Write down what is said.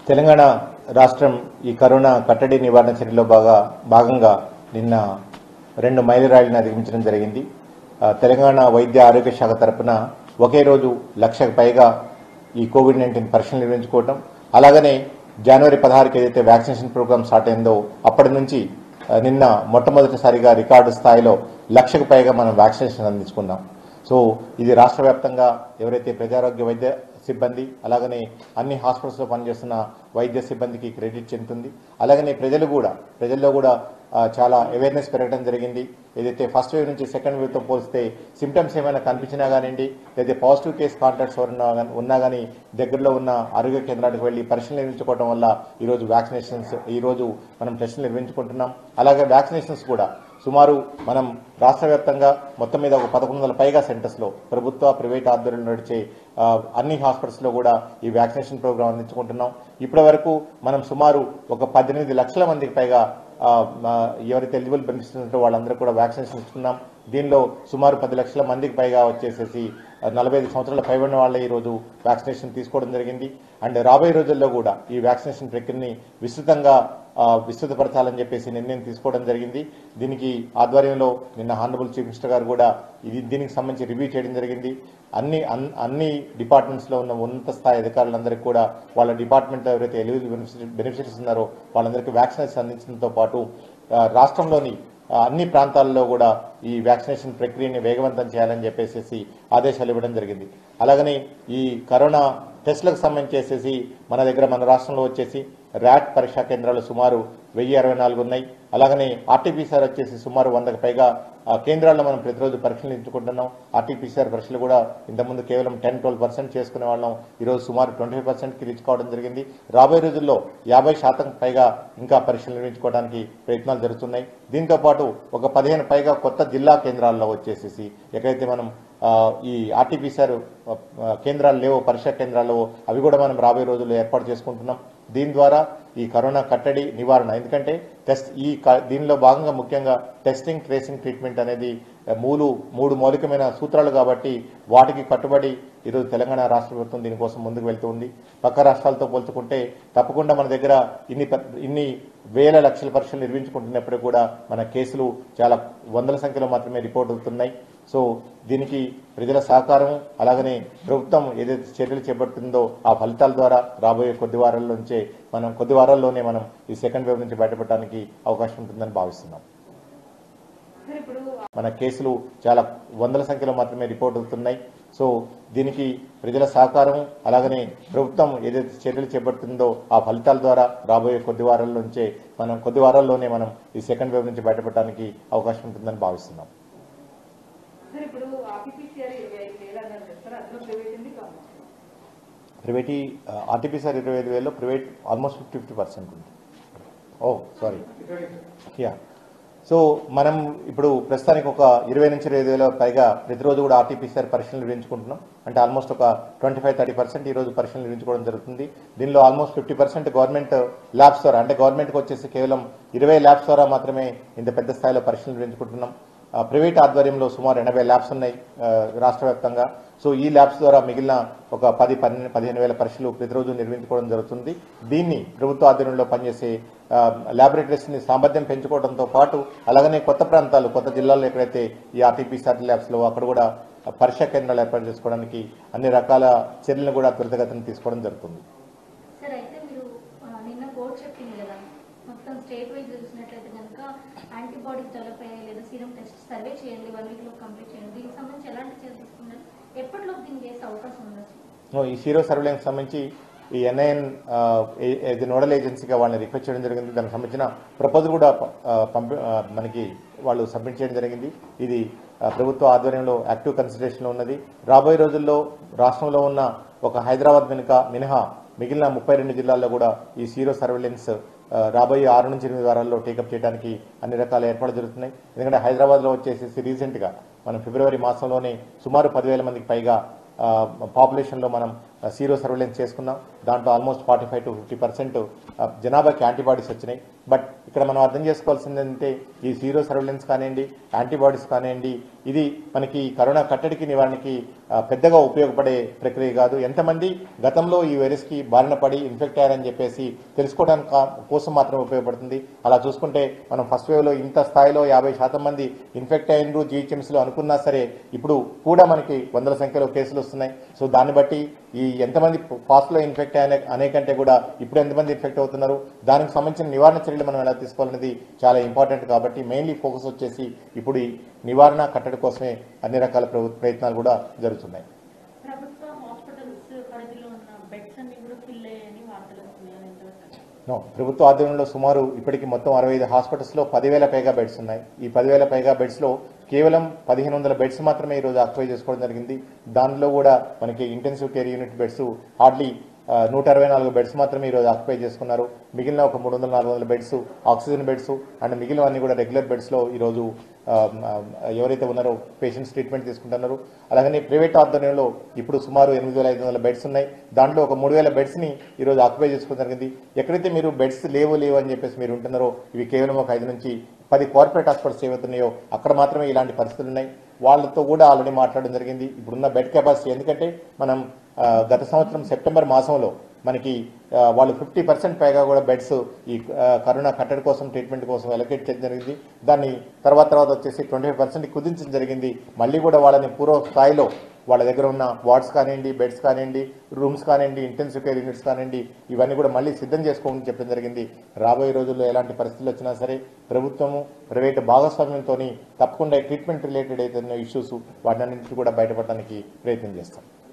తెలంగాణ రాష్ట్రం ఈ కరోనా కట్టడి నివారణ చర్యలో బాగా భాగంగా నిన్న రెండు మైలురాయిలను అధిగమించడం జరిగింది ఆ, తెలంగాణ వైద్య ఆరోగ్య శాఖ తరపున ఒకే రోజు లక్షకు పైగా ఈ కోవిడ్ నైన్టీన్ పరీక్షలు నిర్వహించుకోవటం అలాగనే జనవరి పదహారుకి ఏదైతే వ్యాక్సినేషన్ ప్రోగ్రామ్ స్టార్ట్ అయిందో అప్పటి నుంచి ఆ, నిన్న మొట్టమొదటిసారిగా రికార్డు స్థాయిలో లక్షకు పైగా మనం వ్యాక్సినేషన్ అందించుకున్నాం సో ఇది రాష్ట్ర వ్యాప్తంగా ఎవరైతే ప్రజారోగ్య వైద్య సిబ్బంది అలాగనే అన్ని హాస్పిటల్స్లో పనిచేస్తున్న వైద్య సిబ్బందికి క్రెడిట్ చెందుతుంది అలాగనే ప్రజలు కూడా ప్రజల్లో కూడా ఆ, చాలా అవేర్నెస్ పెరగడం జరిగింది ఏదైతే ఫస్ట్ వేవ్ నుంచి సెకండ్ వేవ్తో పోలిస్తే సిమ్టమ్స్ ఏమైనా కనిపించినా కానివ్వండి లేదా పాజిటివ్ కేస్ కాంటాక్ట్స్ ఎవరన్నా గాని- ఉన్నా కానీ దగ్గరలో ఉన్న ఆరోగ్య కేంద్రానికి వెళ్ళి పరీక్షలు నిర్వహించుకోవడం వల్ల ఈరోజు వ్యాక్సినేషన్స్ ఈరోజు మనం టెస్టులు నిర్వహించుకుంటున్నాం అలాగే వ్యాక్సినేషన్స్ కూడా సుమారు మనం రాష్ట్ర వ్యాప్తంగా మొత్తం మీద ఒక పదకొండు వందల పైగా సెంటర్స్లో ప్రభుత్వ ప్రైవేట్ ఆధ్వర్యంలో నడిచే ఆ, అన్ని హాస్పిటల్స్లో కూడా ఈ వ్యాక్సినేషన్ ప్రోగ్రాం అందించుకుంటున్నాం ఇప్పటి వరకు మనం సుమారు ఒక పద్దెనిమిది లక్షల మందికి పైగా ఆ, ఆ, ఎవరైతే ఎలిజిబుల్ బెనిఫిట్స్ ఉంటారో వాళ్ళందరూ కూడా వ్యాక్సినేషన్ ఇస్తున్నాం దీనిలో సుమారు పది లక్షల మందికి పైగా వచ్చేసేసి ఆ, నలభై ఐదు సంవత్సరాల పైబడిన వాళ్ళే ఈ రోజు వ్యాక్సినేషన్ తీసుకోవడం జరిగింది అండ్ రాబోయే రోజుల్లో కూడా ఈ వ్యాక్సినేషన్ ప్రక్రియని విస్తృతంగా ఆ, విస్తృతపరచాలని చెప్పేసి నిర్ణయం తీసుకోవడం జరిగింది దీనికి ఆధ్వర్యంలో నిన్న హానరబుల్ చీఫ్ మినిస్టర్ గారు కూడా ఇది దీనికి సంబంధించి రివ్యూ చేయడం జరిగింది అన్ని అన్- అన్ని డిపార్ట్మెంట్స్ లో ఉన్న ఉన్నత స్థాయి అధికారులందరికీ కూడా వాళ్ళ డిపార్ట్మెంట్ ఎవరైతే ఎలిజిబుల్ బెనిఫిషరీస్ ఉన్నారో వాళ్ళందరికీ వ్యాక్సినేషన్ అందించడంతో పాటు ఆ, రాష్ట్రంలోని ఆ, అన్ని ప్రాంతాల్లో కూడా ఈ వ్యాక్సినేషన్ ప్రక్రియని వేగవంతం చేయాలని చెప్పేసి ఆదేశాలు ఇవ్వడం జరిగింది అలాగనే ఈ కరోనా టెస్టులకు సంబంధించేసేసి మన దగ్గర మన రాష్ట్రంలో వచ్చేసి ర్యాట్ పరీక్షా కేంద్రాలు సుమారు వెయ్యి అరవై నాలుగు ఉన్నాయి అలాగనే ఆర్టీపీసీఆర్ వచ్చేసి సుమారు వందకు పైగా ఆ, కేంద్రాల్లో మనం ప్రతిరోజు పరీక్షలు ఎంచుకుంటున్నాం ఆర్టీపీసీఆర్ పరీక్షలు కూడా ఇంతకుముందు కేవలం టెన్ ట్వెల్వ్ పర్సెంట్ చేసుకునే వాళ్ళం ఈరోజు సుమారు ట్వంటీ ఫైవ్ పర్సెంట్కి రీచ్ కావడం జరిగింది రాబోయే రోజుల్లో యాభై శాతం పైగా ఇంకా పరీక్షలు నిర్వహించుకోవడానికి ప్రయత్నాలు జరుగుతున్నాయి దీంతో పాటు ఒక పదిహేను పైగా కొత్త జిల్లా కేంద్రాల్లో వచ్చేసేసి ఎక్కడైతే మనం ఆ, ఈ ఆర్టీపీసీఆర్ కేంద్రాలు లేవో పరీక్షా కేంద్రాలు లేవో అవి కూడా మనం రాబోయే రోజుల్లో ఏర్పాటు చేసుకుంటున్నాం దీని ద్వారా ఈ కరోనా కట్టడి నివారణ ఎందుకంటే టెస్ట్ ఈ క- దీనిలో భాగంగా ముఖ్యంగా టెస్టింగ్ ట్రేసింగ్ ట్రీట్మెంట్ అనేది ఆ, మూడు మూడు మౌలికమైన సూత్రాలు కాబట్టి వాటికి కట్టుబడి ఈరోజు తెలంగాణ రాష్ట్ర ప్రభుత్వం దీనికోసం ముందుకు వెళ్తూ ఉంది పక్క రాష్ట్రాలతో పోల్చుకుంటే తప్పకుండా మన దగ్గర ఇన్ని ప- ఇన్ని వేల లక్షల పరీక్షలు నిర్వహించుకుంటున్నప్పుడు కూడా మన కేసులు చాలా వందల సంఖ్యలో మాత్రమే రిపోర్ట్ అవుతున్నాయి సో దీనికి ప్రజల సహకారం అలాగనే ప్రభుత్వం ఏదైతే చర్యలు చేపడుతుందో ఆ ఫలితాల ద్వారా రాబోయే కొద్ది వారాల నుంచే మనం కొద్ది వారాల్లోనే మనం ఈ సెకండ్ వేవ్ నుంచి బయటపడడానికి అవకాశం ఉంటుందని భావిస్తున్నాం సార్ ఇప్పుడు మన కేసులు చాలా వందల సంఖ్యలో మాత్రమే రిపోర్ట్ అవుతున్నాయి సో దీనికి ప్రజల సహకారం అలాగనే ప్రభుత్వం ఏదైతే చర్యలు చేపడుతుందో ఆ ఫలితాల ద్వారా రాబోయే కొద్ది వారాల నుంచే మనం కొద్ది వారాల్లోనే మనం ఈ సెకండ్ వేవ్ నుంచి బయటపడడానికి అవకాశం ఉంటుందని భావిస్తున్నాం సార్ ఇప్పుడు ఆర్టీపీసీఆర్ ఇరవై ఐదు వేలు అన్నారు కదా సార్ అందులో ప్రైవేట్ ఉంది గవర్నమెంట్ ప్రైవేట్ ఆర్టీపీసీఆర్ ఇరవై ఐదు వేలలో private almost fifty fifty percent ఉంది ఓ సారీ యా సో మనం ఇప్పుడు ప్రస్తుతానికి ఒక ఇరవై నుంచి ఇరవై ఐదు వేల పైగా ప్రతిరోజు కూడా ఆర్టీపీసీఆర్ పరీక్షలు నిర్వహించుకుంటున్నాం అంటే ఆల్మోస్ట్ ఒక ట్వంటీ ఫైవ్ థర్టీ పర్సెంట్ ఈ రోజు పరీక్షలు నిర్వహించుకోవడం జరుగుతుంది దీనిలో almost fifty percent government labs ద్వారా అంటే గవర్నమెంట్కి వచ్చేసి కేవలం ఇరవై ల్యాబ్స్ ద్వారా మాత్రమే ఇంత పెద్ద స్థాయిలో పరీక్షలు నిర్వహించుకుంటున్నాం ఆ, ప్రైవేట్ ఆధ్వర్యంలో సుమారు ఎనభై ల్యాబ్స్ ఉన్నాయి ఆ, రాష్ట్ర వ్యాప్తంగా సో ఈ ల్యాబ్స్ ద్వారా మిగిలిన ఒక పది పన్నెండు పదిహేను వేల పరీక్షలు ప్రతిరోజు నిర్వహించుకోవడం జరుగుతుంది దీన్ని ప్రభుత్వ ఆధ్వర్యంలో పనిచేసే ల్యాబొరేటరీస్ ని సామర్థ్యం పెంచుకోవడంతో పాటు అలాగనే కొత్త ప్రాంతాలు కొత్త జిల్లాల్లో ఎక్కడైతే ఈ ఆర్టీపీసీఆర్ ల్యాబ్స్ లో అక్కడ కూడా పరీక్షా కేంద్రాలు ఏర్పాటు చేసుకోవడానికి అన్ని రకాల చర్యలను కూడా త్వరితగతిని తీసుకోవడం జరుగుతుంది సార్ అయితే మీరు ఆ, నిన్న కోర్టు చెప్పింది కదా మొత్తం స్టేట్ వైజ్ చూసినట్లయితే కనుక యాంటీబాడీస్ డెవలప్ అయ్యాయి లేదా సీరం టెస్ట్ సర్వే చేయండి వన్ వీక్ లో కంప్లీట్ చేయండి దీనికి సంబంధించి ఎలాంటి చర్యలు తీసుకున్నారు ఎప్పటిలోపు దీన్ని చేసే అవకాశం ఉండొచ్చు ఓ, ఈ సీరో సర్వేలెన్స్ సంబంధించి ఈ ఎన్ఐఎన్ నోడల్ ఏజెన్సీగా వాళ్ళని రిక్వెస్ట్ చేయడం జరిగింది దానికి సంబంధించిన ప్రపోజల్ కూడా ఆ, పంపి ఆ, మనకి వాళ్ళు సబ్మిట్ చేయడం జరిగింది ఇది ఆ, ప్రభుత్వ ఆధ్వర్యంలో యాక్టివ్ కన్సిడరేషన్లో ఉన్నది రాబోయే రోజుల్లో రాష్ట్రంలో ఉన్న ఒక హైదరాబాద్ వెనుక మినహా మిగిలిన ముప్పై రెండు జిల్లాల్లో కూడా ఈ సీరో సర్వేలెన్స్ ఆ, రాబోయే ఆరు నుంచి ఎనిమిది వారాల్లో టేకప్ చేయడానికి అన్ని రకాల ఏర్పాట్లు జరుగుతున్నాయి ఎందుకంటే హైదరాబాద్లో వచ్చేసి రీసెంట్గా మనం ఫిబ్రవరి మాసంలోనే సుమారు పదివేల మందికి పైగా పాపులేషన్లో మనం సీరో సర్వేలెన్స్ చేసుకున్నాం దాంట్లో almost forty five to fifty percent జనాభాకి యాంటీబాడీస్ వచ్చినాయి బట్ ఇక్కడ మనం అర్థం చేసుకోవాల్సింది ఏంటంటే ఈ సీరో సర్వేలెన్స్ కానివ్వండి యాంటీబాడీస్ కానివ్వండి ఇది మనకి కరోనా కట్టడికి నివారణకి ఆ, పెద్దగా ఉపయోగపడే ప్రక్రియ కాదు ఎంతమంది గతంలో ఈ వైరస్కి బారిన పడి ఇన్ఫెక్ట్ అయ్యారని చెప్పేసి తెలుసుకోవడానికి కా- కోసం మాత్రమే ఉపయోగపడుతుంది అలా చూసుకుంటే మనం ఫస్ట్ వేవ్లో ఇంత స్థాయిలో యాభై శాతం మంది ఇన్ఫెక్ట్ అయ్యిండ్రు జీహెచ్ఎంసీలో అనుకున్నా సరే ఇప్పుడు కూడా మనకి వందల సంఖ్యలో కేసులు వస్తున్నాయి సో దాన్ని బట్టి ఈ ఎంతమంది ఫాస్ట్లో ఇన్ఫెక్ట్ అయ్యే అనే కంటే కూడా ఇప్పుడు ఎంతమంది ఇన్ఫెక్ట్ అవుతున్నారు దానికి సంబంధించిన నివారణ చర్యలు మనం ఎలా తీసుకోవాలనేది చాలా ఇంపార్టెంట్ కాబట్టి మెయిన్లీ ఫోకస్ వచ్చేసి ఇప్పుడు ఈ నివారణ కట్టడి కోసమే అన్ని రకాల ప్రభు- ప్రయత్నాలు కూడా జరుగుతున్నాయి ప్రభుత్వ హాస్పిటల్స్ పరిధిలో ఉన్న బెడ్స్ అన్ని కూడా ఫిల్ అయ్యాయని వార్తలు వస్తున్నాయి అది ఎంతవరకు నో ప్రభుత్వ ఆధ్వర్యంలో సుమారు ఇప్పటికి మొత్తం అరవై ఐదు హాస్పిటల్స్లో పదివేల పైగా బెడ్స్ ఉన్నాయి ఈ పదివేల పైగా బెడ్స్లో కేవలం పదిహేను వందల బెడ్స్ మాత్రమే ఈరోజు ఆక్యుపై చేసుకోవడం జరిగింది దానిలో కూడా మనకి intensive care unit beds hardly ఆ, నూట అరవై నాలుగు బెడ్స్ మాత్రమే ఈరోజు ఆక్యుపై చేసుకున్నారు మిగిలిన ఒక మూడు వందల నాలుగు వందల బెడ్స్ ఆక్సిజన్ బెడ్స్ అండ్ మిగిలినవన్నీ కూడా రెగ్యులర్ బెడ్స్లో ఈరోజు ఆ, ఆ, ఎవరైతే ఉన్నారో పేషెంట్స్ ట్రీట్మెంట్ తీసుకుంటున్నారు అలాగనే ప్రైవేట్ ఆధ్వర్యంలో ఇప్పుడు సుమారు ఎనిమిది వేల ఐదు వందల బెడ్స్ ఉన్నాయి దాంట్లో ఒక మూడు వేల బెడ్స్ని ఈరోజు ఆక్యుపై చేసుకోవడం జరిగింది ఎక్కడైతే మీరు బెడ్స్ లేవు లేవు అని చెప్పేసి మీరు ఉంటున్నారో ఇవి కేవలం ఒక ఐదు నుంచి పది కార్పొరేట్ హాస్పిటల్స్ ఏవైతున్నాయో అక్కడ మాత్రమే ఇలాంటి పరిస్థితులు ఉన్నాయి వాళ్ళతో కూడా ఆల్రెడీ మాట్లాడడం జరిగింది ఇప్పుడున్న బెడ్ కెపాసిటీ ఎందుకంటే మనం ఆ, గత సంవత్సరం సెప్టెంబర్ మాసంలో మనకి ఆ, వాళ్ళు ఫిఫ్టీ పర్సెంట్ పైగా కూడా బెడ్స్ ఈ ఆ, కరోనా కట్టడి కోసం ట్రీట్మెంట్ కోసం అలొకేట్ చేయడం జరిగింది దాన్ని తర్వాత తర్వాత వచ్చేసి ట్వంటీ ఫైవ్ పర్సెంట్ కుదించడం జరిగింది మళ్ళీ కూడా వాళ్ళని పూర్వ స్థాయిలో వాళ్ళ దగ్గర ఉన్న వార్డ్స్ కానివ్వండి బెడ్స్ కానివ్వండి రూమ్స్ కానివ్వండి ఇంటెన్సివ్ కేర్ యూనిట్స్ కానివ్వండి ఇవన్నీ కూడా మళ్ళీ సిద్ధం చేసుకోమని చెప్పడం జరిగింది రాబోయే రోజుల్లో ఎలాంటి పరిస్థితులు వచ్చినా సరే ప్రభుత్వము ప్రైవేట్ భాగస్వామ్యంతో తప్పకుండా ట్రీట్మెంట్ రిలేటెడ్ అయితే ఇష్యూస్ వాటన్నింటి కూడా బయటపడడానికి ప్రయత్నం చేస్తాం